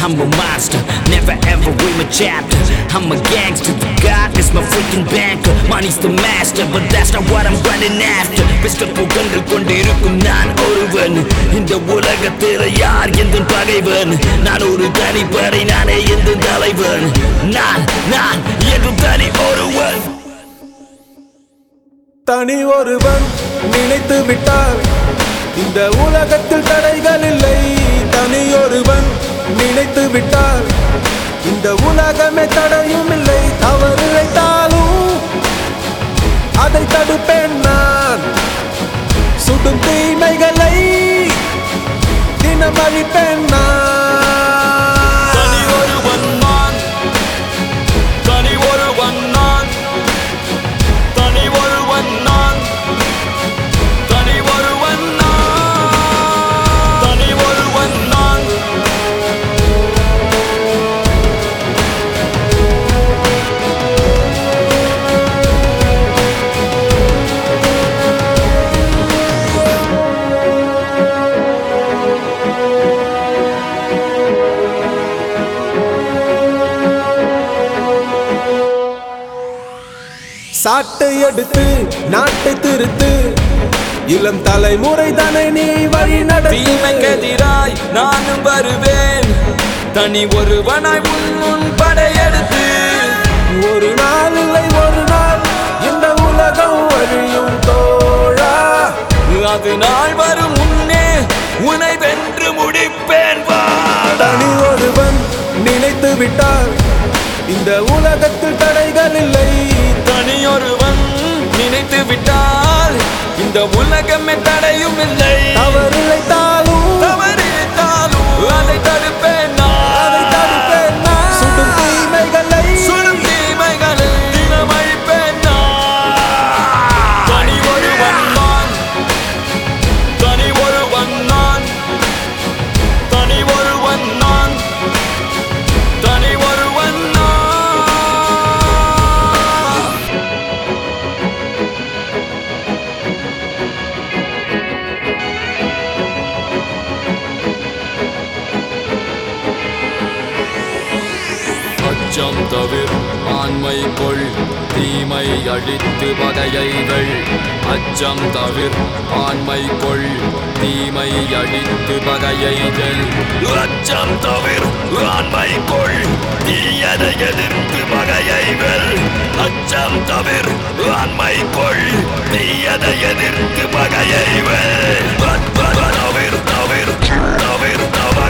I'm a monster, never ever read my chapter. I'm a gangster, God is my freaking banker. Money's the master, but that's not what I'm running after. Pistol புகழ்ந்து கொண்டிருக்கும் நான் ஒருவன் இந்த உலகத்தில் யார் எந்த பகைவன் நான் ஒரு தனிப்படை நானே எந்த தலைவன் நான் நான் என்றும் தனி ஒருவன் தனி ஒருவன் நினைத்து விட்டால் இந்த உலகத்தில் தடைகள் இல்லை தனி ஒருவன் நினைத்து விட்டால் இந்த உலகமே தடையும் இல்லை தவறு இழைத்தாலும் அதை தடுப்பேன் நான் சுடும் தீமைகளை தினம் அழிப்பேன் நான் தனி ஒருவன் நான் தனி ஒருவன் நான் தனி ஒருவன் நான் தனி ஒருவன் நான் தனி ஒருவன் நான் சாட்டை எடுத்து நாட்டை திருத்து இளம் தலைமுறை தானே நீ வழி நடத்து தீமைக்கெதிராய் நானும் வருவேன் தனி ஒருவனாய் உன் முன் படையெடுத்து ஒரு நாள் இல்லை ஒரு நாள் இந்த உலகம் அழியும் தோழா அது நாள் வரும் முன்னே உனை வென்று முடிப்பேன் வாடா தனி ஒருவன் நினைத்து விட்டால் இந்த உலகத்தில் தடைகள் இல்லை தனியொருவன் நினைத்து விட்டால் இந்த உலகமே தடையும் இல்லை தவறு இழைத்தாலும் தவறித்தாலும் அதை தடுப்பேன் அதை நான். தடுப்பேன் நான். சுடும் தீமைகளை சுடும் தீமைகளை தினம் அழிப்பேன் நான். தனி ஒருவன் நான் தனி ஒருவன் நான் தனி ஒருவன் நான் தனி ஒருவன் நான் அச்சம் தவிர ஆண்மை கொள் தீமை அழித்து பகையைகள் அச்சம் தவிர ஆண்மை கொள் தீமை அழித்து பகையைகள் அச்சம் தவிர ஆண்மை கொள் தீயதை எதிர்த்து பகையைகள் அச்சம் தவிர ஆண்மை கொள் தீயதை எதிர்த்து பகையைகள் தவிர தவிர தவிர தவிர